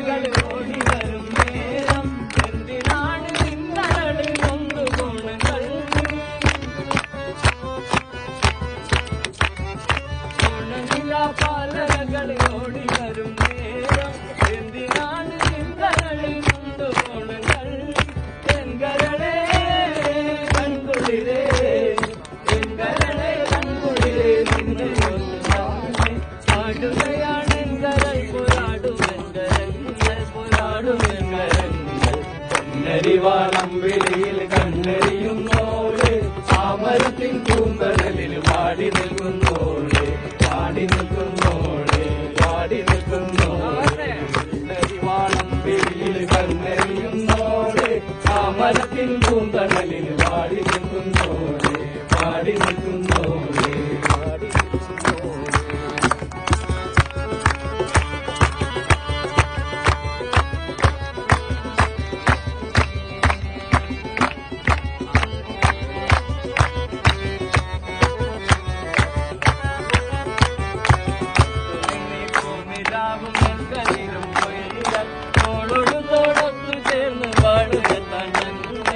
പാലകൾ ഓടി വരും നേരം എന്തിനാണ് നിന്നരളിൽ നൊന്തു ഗുണങ്ങൾ പാലകൾ ഓടി വരും നേരം എന്തിനാണ് നിന്നരളിൽ നൊന്തു ഗുണങ്ങൾ എൻകരളെ കൺകുളിരേ എൻകരളെ കൺകുളിരേ നിന്നെ പാടുകയാണ് എൻകരൾ പോരാടുമെങ്കരങ്ങൾ പോരാടുമെങ്കരങ്ങൾ കണ്ണരിവാളം വിളിയിൽ കണ്ണരിയുന്നോള് ആമരത്തിൻ പൂമ്പരലിൽ വാടി നിൽക്കുന്നോള് വാടി നിൽക്കുന്നോള് വാടി നിൽക്കുന്നോള് കണ്ണരിവാളം വിളിയിൽ കണ്ണരിയുന്നോള് ആമരത്തിൻ പൂമ്പരലിൽ വാടി നിൽക്കുന്നോള് വാടി നിൽക്കുന്നോള് വാടി നിൽക്കുന്നോള് ഭൂമിരാവും നെൽക്കതിരും കൊയ്യാൻ തോളോട് തോളൊത്തു ചേർന്ന് വാഴുക തന്നെ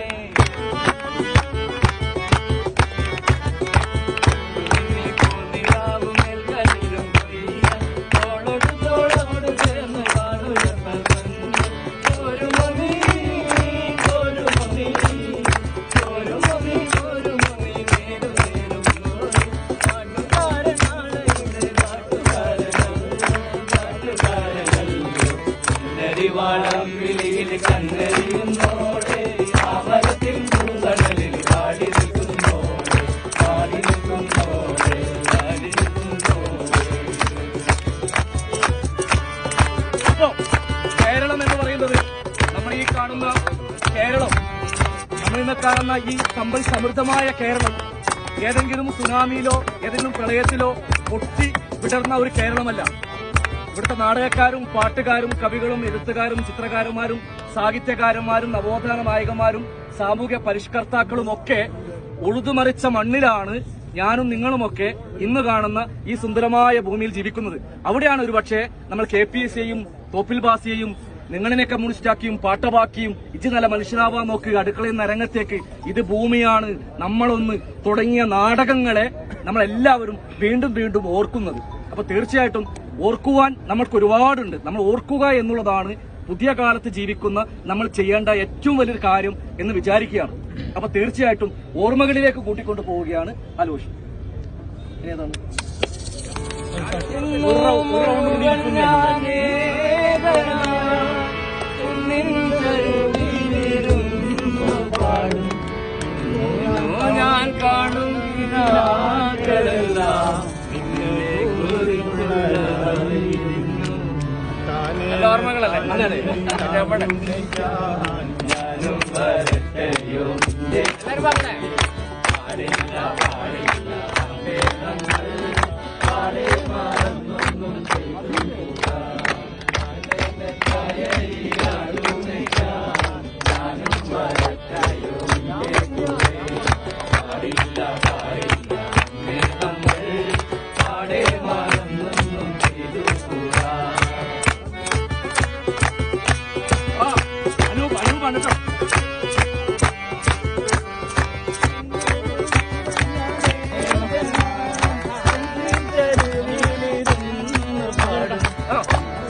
ഭൂമിരാവും നെൽക്കതിരും കൊയ്യാൻ തോളോട് തോളോട് ചേർന്ന് വാഴുക തന്നെ ഒരു മതി ഒരു മതി ഒരു മതി ഒരു മതി നേരും നേരും പാട്ടുകാരനാണ് ഇവിടെ പാട്ടുകാരനരിവാളം വിളിയിൽ കണ്ണരിയുന്നോടെ ആമരത്തിൽ പൂന്തടലിൽ പാടി നിൽക്കുന്നോടെ പാടി നിൽക്കുന്നോടെ പാടി നിൽക്കുന്നോടെ ഇപ്പോ കേരളം എന്ന് പറയുന്നത് നമ്മൾ ഈ കാണുന്ന കേരളം നമ്മൾ ഇന്ന് കാണുന്ന ഈ സമ്പൽ സമൃദ്ധമായ കേരളം ഏതെങ്കിലും സുനാമിയിലോ ഏതെങ്കിലും പ്രളയത്തിലോ പൊട്ടി വിടർന്ന ഒരു കേരളമല്ല ഇവിടുത്തെ നാടകക്കാരും പാട്ടുകാരും കവികളും എഴുത്തുകാരും ചിത്രകാരന്മാരും സാഹിത്യകാരന്മാരും നവോത്ഥാന നായകന്മാരും സാമൂഹ്യ പരിഷ്കർത്താക്കളും ഒക്കെ ഉഴുതുമറിച്ച മണ്ണിലാണ് ഞാനും നിങ്ങളുമൊക്കെ ഇന്ന് കാണുന്ന ഈ സുന്ദരമായ ഭൂമിയിൽ ജീവിക്കുന്നത് അവിടെയാണ് ഒരുപക്ഷെ നമ്മൾ കെ പി എസ് സിയെയും തോപ്പിൽ ബാസിയെയും നിങ്ങളിനെ കമ്മ്യൂണിസ്റ്റാക്കിയും പാട്ടവാക്കിയും ഇജ് നല്ല മനുഷ്യനാവാൻ നോക്ക് അടുക്കളയിൽ നിന്ന് അരങ്ങത്തേക്ക് ഇത് ഭൂമിയാണ് നമ്മളൊന്ന് തുടങ്ങിയ നാടകങ്ങളെ നമ്മളെല്ലാവരും വീണ്ടും വീണ്ടും ഓർക്കുന്നത് അപ്പൊ തീർച്ചയായിട്ടും ഓർക്കുവാൻ നമ്മൾക്ക് ഒരുപാടുണ്ട് നമ്മൾ ഓർക്കുക എന്നുള്ളതാണ് പുതിയ കാലത്ത് ജീവിക്കുന്ന നമ്മൾ ചെയ്യേണ്ട ഏറ്റവും വലിയൊരു കാര്യം എന്ന് വിചാരിക്കുകയാണ് അപ്പൊ തീർച്ചയായിട്ടും ഓർമ്മകളിലേക്ക് കൂട്ടിക്കൊണ്ടു പോവുകയാണ് ആലോചന ഏതാണ് ഒരു റൗ- ഒരു റൗണ്ട് കൂടി ഇരിക്കുന്നു. ഞാൻ കാണും കിനാക്കളെല്ലാം നിന്നെ കുറിച്ചുള്ളതായിരുന്നു. നല്ല ഓർമ്മകളല്ലേ അതെ അതെ എവിടെ? ഞാനും വരട്ടെയോ എല്ലാരും പറഞ്ഞേ പാടില്ല പാടില്ല വേദങ്ങൾ പാടി മറന്നൊന്നും ചെയ്തില്ല ഞാനും വരട്ടെയോ പാടില്ല പാടില്ല വേദങ്ങൾ പാടി മറന്നൊന്നും ചെയ്തുകൂടാ ആ, അനൂപ് അനൂപ് ആണ് കേട്ടോ ആ.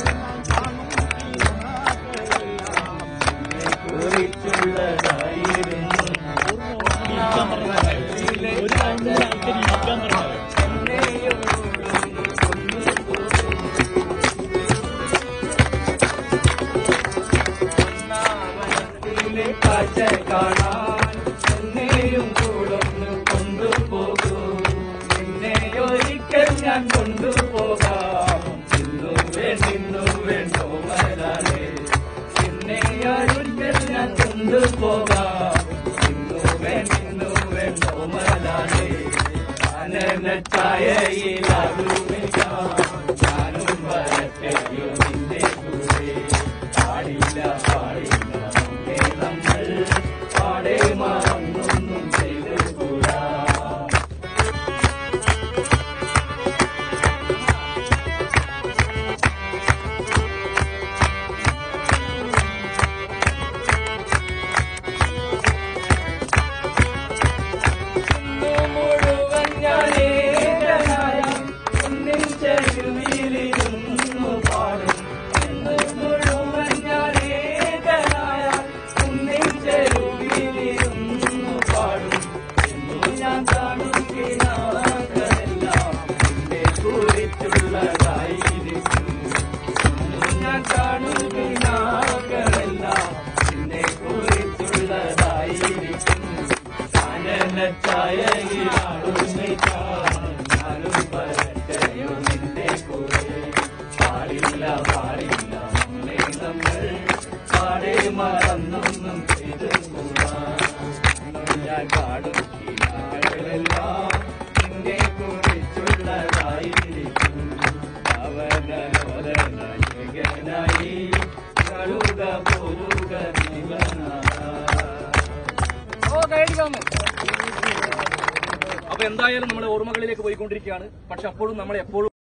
കാഴ്ച കാണാൻ എന്നെയും കൂടൊന്ന് കൊണ്ടുപോകൂ എന്നെ ഒരിക്കൽ ഞാൻ കൊണ്ടുപോകാം ഇന്നും വേണ്ടിന്നും വേണ്ടോ വരാനേ എന്നെ ഒരിക്കൽ ഞാൻ കൊണ്ടുപോകാം ഇന്നും വേണ്ടിന്നും വേണ്ടോ വരാനേ അനനച്ചായയിലാകുമിക്കാം ഞാനും വരട്ടെയോ നിന്റെ കൂടെ പാടില്ല പാടില്ല നമ്മെ നമ്മൾ പാടെ മറന്നൊന്നും ചെയ്തുകൂടാ കഴുക പോരുക ദൈവനാഥ ഓ കൈയടിക്കാമോ അപ്പൊ എന്തായാലും നമ്മുടെ ഓർമ്മകളിലേക്ക് പോയിക്കൊണ്ടിരിക്കുകയാണ് പക്ഷെ അപ്പോഴും നമ്മൾ എപ്പോഴും